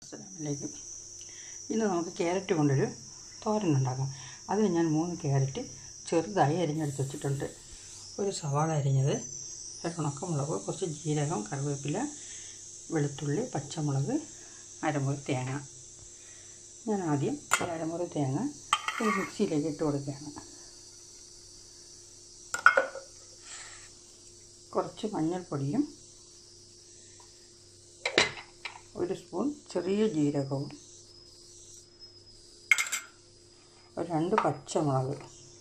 അസ്സലാമലൈക്കും ഇന്ന് നമുക്ക് ക്യാരറ്റ് കൊണ്ടൊരു തോരൻ ഉണ്ടാക്കാം അതിന് ഞാൻ മൂന്ന് ക്യാരറ്റ് ചെറുതായി അരിഞ്ഞെടുത്ത് വെച്ചിട്ടുണ്ട് ഒരു സവാള അരിഞ്ഞത് ഒരു ഉണക്കമുളക് കുറച്ച് ജീരകം കറിവേപ്പില വെളുത്തുള്ളി പച്ചമുളക് അരമുറി തേങ്ങ ഞാൻ ആദ്യം ഒരു അരമുറി തേങ്ങ ഒരു മിക്സിയിലേക്ക് ഇട്ട് കൊടുക്കുകയാണ് കുറച്ച് മഞ്ഞൾപ്പൊടിയും ഒരു സ്പൂൺ ചെറിയ ജീരകവും ഒരു രണ്ട് പച്ചമുളക്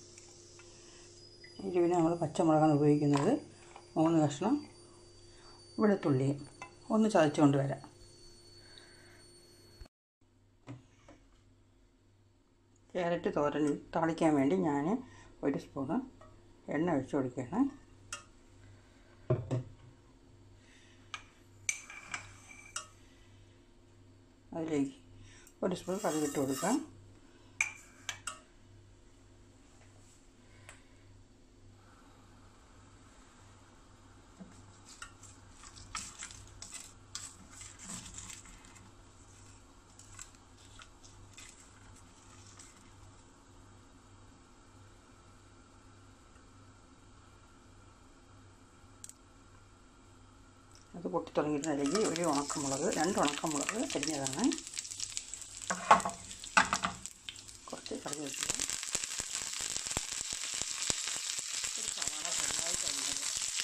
എരിവിന് നമ്മൾ പച്ചമുളകാണ് ഉപയോഗിക്കുന്നത് മൂന്ന് കഷ്ണം വെളുത്തുള്ളിയും ഒന്ന് ചതച്ചുകൊണ്ട് വരാം ക്യാരറ്റ് തോരൻ താളിക്കാൻ വേണ്ടി ഞാൻ ഒരു സ്പൂണ് എണ്ണ ഒഴിച്ച് കൊടുക്കുകയാണ് അതിലേക്ക് ഒരു സ്പൂൺ കടുകിട്ട് കൊടുക്കാം അത് പൊട്ടി തുടങ്ങിയിട്ടുണ്ടെങ്കിൽ ഒരു ഉണക്കമുളക് രണ്ട് ഉണക്കമുളക് അരിഞ്ഞതാണ് കുറച്ച് കറിവേപ്പില ഒരു സവാള ചെറുതായി കഴിഞ്ഞത്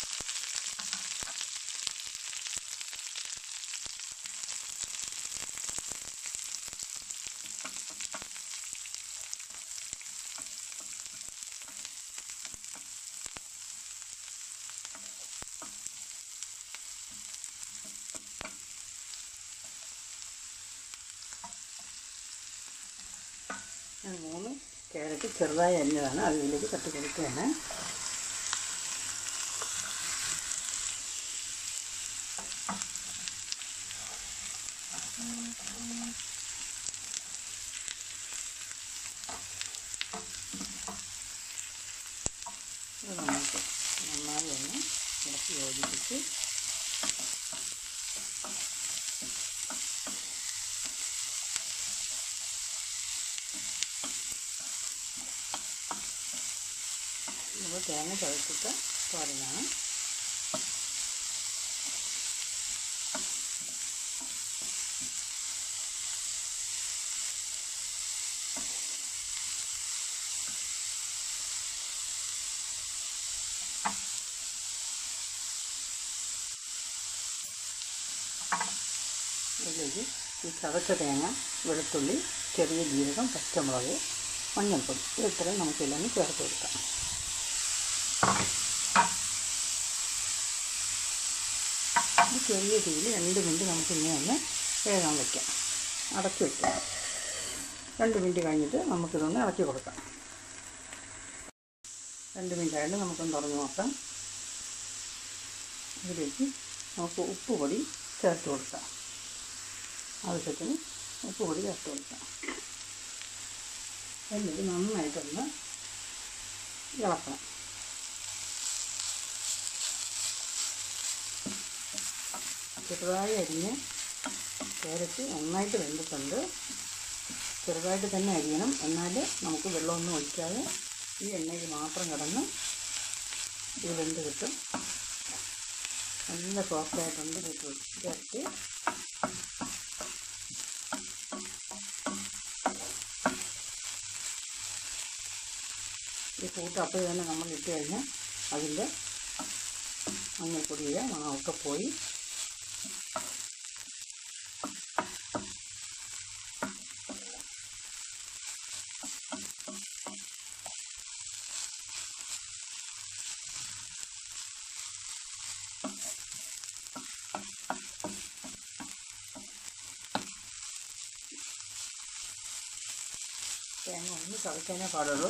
ഞാൻ മൂന്ന് ക്യാരറ്റ് ചെറുതായി അരിഞ്ഞതാണ് അതിലേക്ക് തട്ടി കൊടുക്കുകയാണ് ഇത് നമുക്ക് നന്നായി ഒന്ന് ഇളക്കി യോജിപ്പിച്ച് ഇത് തേങ്ങ ചതച്ചിട്ട് തോരനാണ് ഇതിലേക്ക് ഈ ചതച്ച തേങ്ങ വെളുത്തുള്ളി ചെറിയ ജീരകം പച്ചമുളക് മഞ്ഞൾപ്പൊടി ഇത് ഇത്രയും നമുക്കില്ലെങ്കിൽ ചേർത്ത് കൊടുക്കാം ഈ ചെറിയ തീയിൽ രണ്ട് മിനിറ്റ് നമുക്ക് ഇങ്ങനെ ഒന്ന് വേഗം വയ്ക്കാം അടച്ചു വയ്ക്കാം രണ്ട് മിനിറ്റ് കഴിഞ്ഞിട്ട് നമുക്കിതൊന്ന് ഇളക്കി കൊടുക്കാം രണ്ട് മിനിറ്റ് ആയിട്ട് നമുക്കൊന്ന് തുറന്ന് നോക്കാം ഇതിലേക്ക് നമുക്ക് ഉപ്പ് പൊടി ചേർത്ത് കൊടുക്കാം ആവശ്യത്തിന് ഉപ്പ് പൊടി ചേർത്ത് കൊടുക്കാം എന്നിട്ട് നന്നായിട്ടൊന്ന് ഇളക്കണം ചെറുതായി അരിഞ്ഞ് ക്യാരറ്റ് നന്നായിട്ട് വെന്തിട്ടുണ്ട് ചെറുതായിട്ട് തന്നെ അരിയണം എന്നാൽ നമുക്ക് വെള്ളമൊന്നും ഒഴിക്കാതെ ഈ എണ്ണയിൽ മാത്രം കിടന്ന് ഇത് വെന്ത് കിട്ടും നല്ല സോഫ്റ്റായിട്ടുണ്ട് ക്യാരറ്റ് ഈ കൂട്ട് അപ്പോൾ തന്നെ നമ്മൾ ഇട്ട് കഴിഞ്ഞാൽ അതിൻ്റെ മഞ്ഞൾപ്പൊടിയുടെ മണമൊക്കെ പോയി തേങ്ങ ഒന്ന് ചതക്കാനേ പാടുള്ളൂ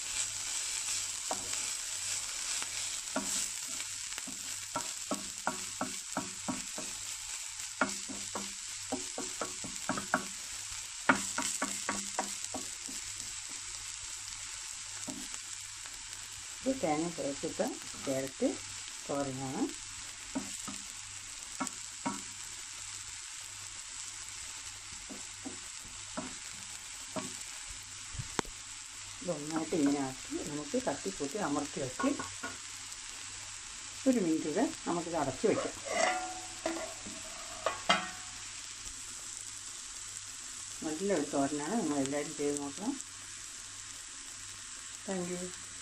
ഇത് തേങ്ങ ചേർത്തിട്ട് ക്യാരറ്റ് തോരനാണ് ഇതൊന്നായിട്ട് ഇങ്ങനെ ആക്കി നമുക്ക് തട്ടിക്കൂട്ടി അമർത്തി വെച്ച് ഒരു മിനിറ്റ് കൂടെ നമുക്കിത് അടച്ച് വയ്ക്കാം നല്ലൊരു തോരനാണ് നിങ്ങളെല്ലാവരും ചെയ്ത് നോക്കണം താങ്ക് യു